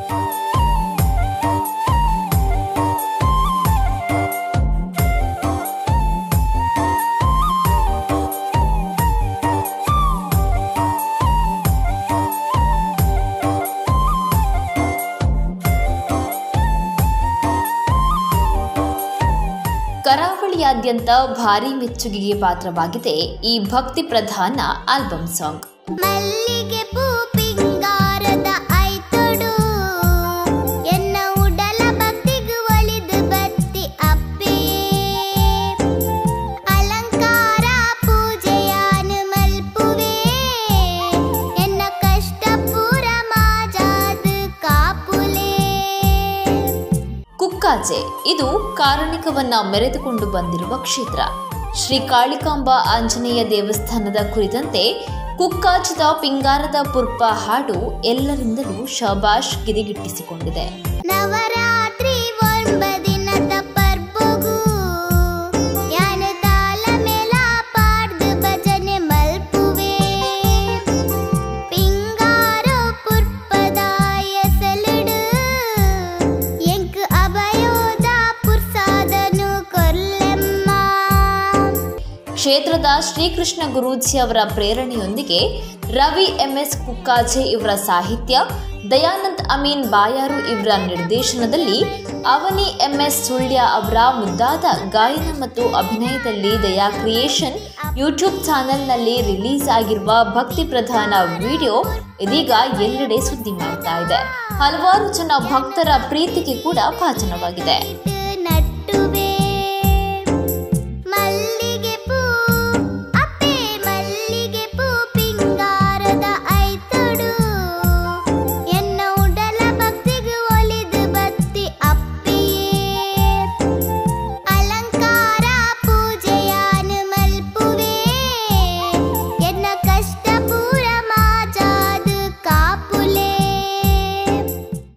ಕರಾವಳಿಯಾದ್ಯಂತ ಭಾರಿ ಮೆಚ್ಚುಗೆಗೆ ಪಾತ್ರವಾಗಿದೆ ಈ ಭಕ್ತಿ ಪ್ರಧಾನ ಆಲ್ಬಮ್ ಸಾಂಗ್ ಮಲ್ಲಿಗೆ ಪೂ ಪಿಂಗಾರದ ಐತೊಡು ಎನ್ನ ಉಡಲ ಭಕ್ತಿಗು ಒಲಿದು ಬತ್ತಿ ಅಪ್ಪೆಯೇ ಅಲಂಕಾರ ಪೂಜೆಯಾನು ಮಲ್ಪುವೆ ಎನ್ನ ಕಷ್ಟ ಪೂರ ಮಾಜಾದು ಕಾಪುಲೇ ಕುಕ್ಕಾಜೆ ಇದು ಕಾರಣಿಕವನ್ನ ಮೆರೆದುಕೊಂಡು ಬಂದಿರುವ ಕ್ಷೇತ್ರ ಶ್ರೀ ಕಾಳಿಕಾಂಬಾ ಆಂಜನೇಯ ದೇವಸ್ಥಾನದ ಕುರಿತಂತೆ ಕುಕ್ಕಾಜದ ಪಿಂಗಾರದ ಪುರ್ಪ ಹಾಡು ಎಲ್ಲರಿಂದಲೂ ಶಬಾಷ್ ಗಿರಿಗಿಟ್ಟಿಸಿಕೊಂಡಿದೆ ನವರಾತ್ರಿ ಒಂಬದಿನದ ಪರ್ಬುಗು ಯಾನ ತಾಲ ಮೇಲ ಪಾಡ್ದು ಭಜನೆ ಮಲ್ಪುವೆ ಪಿಂಗಾರ ಪುರ್ಪದಾಯ ಸೆಲುಡು ಎಂಕ್ ಅಭಯೋದ ಪುರ್ಸಾದನು ಕೊರ್ಲೆಮ್ಮ ಕ್ಷೇತ್ರದ ಶ್ರೀಕೃಷ್ಣ ಗುರೂಜಿ ಅವರ ಪ್ರೇರಣೆಯೊಂದಿಗೆ ರವಿ ಎಂಎಸ್ ಕುಕ್ಕಾಜೆ ಇವರ ಸಾಹಿತ್ಯ ದಯಾನಂದ್ ಅಮೀನ್ ಬಾಯಾರು ಇವರ ನಿರ್ದೇಶನದಲ್ಲಿ ಅವನಿ ಎಂಎಸ್ ಸುಳ್ಯ ಅವರ ಮುದ್ದಾದ ಗಾಯನ ಮತ್ತು ಅಭಿನಯದಲ್ಲಿ ದಯಾ ಕ್ರಿಯೇಷನ್ ಯೂಟ್ಯೂಬ್ ಚಾನೆಲ್ನಲ್ಲಿ ರಿಲೀಸ್ ಆಗಿರುವ ಭಕ್ತಿ ಪ್ರಧಾನ ವಿಡಿಯೋ ಇದೀಗ ಎಲ್ಲೆಡೆ ಸುದ್ದಿ ಮಾಡ್ತಾ ಇದೆ ಹಲವಾರು ಜನ ಭಕ್ತರ ಪ್ರೀತಿಗೆ ಕೂಡ ಭಾಜನವಾಗಿದೆ ಇಟ್ಟು